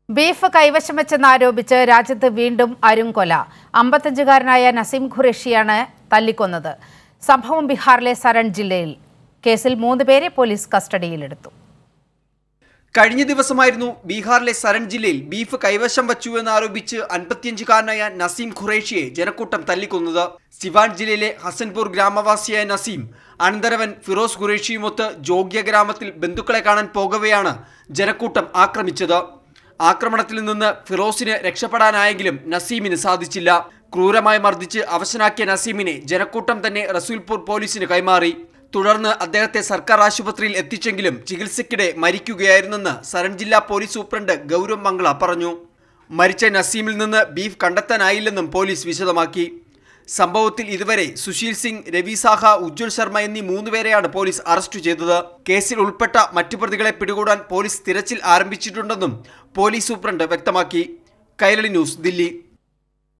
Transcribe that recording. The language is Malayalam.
ബീഫ് കൈവശം വെച്ചെന്നാരോപിച്ച് രാജ്യത്ത് വീണ്ടും അരുംകൊല അമ്പത്തഞ്ചുകാരനായ നസീം ഖുറേഷിയാണ് തല്ലിക്കൊന്നത് സംഭവം ബീഹാറിലെ സരൺ ജില്ലയിൽ കേസിൽ മൂന്ന് പേരെ പോലീസ് കസ്റ്റഡിയിലെടുത്തു കഴിഞ്ഞ ദിവസമായിരുന്നു ബീഹാറിലെ സരൺ ജില്ലയിൽ ബീഫ് കൈവശം വച്ചു എന്നാരോപിച്ച് അൻപത്തിയഞ്ചുകാരനായ നസീം ഖുറേഷിയെ ജനക്കൂട്ടം തല്ലിക്കൊന്നത് സിവാൻ ജില്ലയിലെ ഹസൻപൂർ ഗ്രാമവാസിയായ നസീം അനന്തരവൻ ഫിറോസ് ഖുറേഷിയുമൊത്ത് ജോഗ്യ ഗ്രാമത്തിൽ ബന്ധുക്കളെ കാണാൻ പോകവെയാണ് ജനക്കൂട്ടം ആക്രമിച്ചത് ആക്രമണത്തിൽ നിന്ന് ഫിറോസിന് രക്ഷപ്പെടാനായെങ്കിലും നസീമിന് സാധിച്ചില്ല ക്രൂരമായി മർദ്ദിച്ച് അവശനാക്കിയ നസീമിനെ ജനക്കൂട്ടം തന്നെ റസൂൽപൂർ പോലീസിന് കൈമാറി തുടർന്ന് അദ്ദേഹത്തെ സർക്കാർ ആശുപത്രിയിൽ എത്തിച്ചെങ്കിലും ചികിത്സയ്ക്കിടെ മരിക്കുകയായിരുന്നെന്ന് സരൺ ജില്ലാ പോലീസ് സൂപ്രണ്ട് ഗൗരവ് മംഗള പറഞ്ഞു മരിച്ച നസീമിൽ നിന്ന് ബീഫ് കണ്ടെത്താനായില്ലെന്നും പോലീസ് വിശദമാക്കി സംഭവത്തിൽ ഇതുവരെ സുശീൽ സിംഗ് രവി സാഹ ഉജ്ജ്വൽ ശർമ്മ എന്നീ മൂന്നുപേരെയാണ് പോലീസ് അറസ്റ്റ് ചെയ്തത് കേസിൽ ഉൾപ്പെട്ട മറ്റു പ്രതികളെ പിടികൂടാൻ പോലീസ് തിരച്ചിൽ ആരംഭിച്ചിട്ടുണ്ടെന്നും പോലീസ് സൂപ്രണ്ട് വ്യക്തമാക്കി കൈരളി ന്യൂസ് ദില്ലി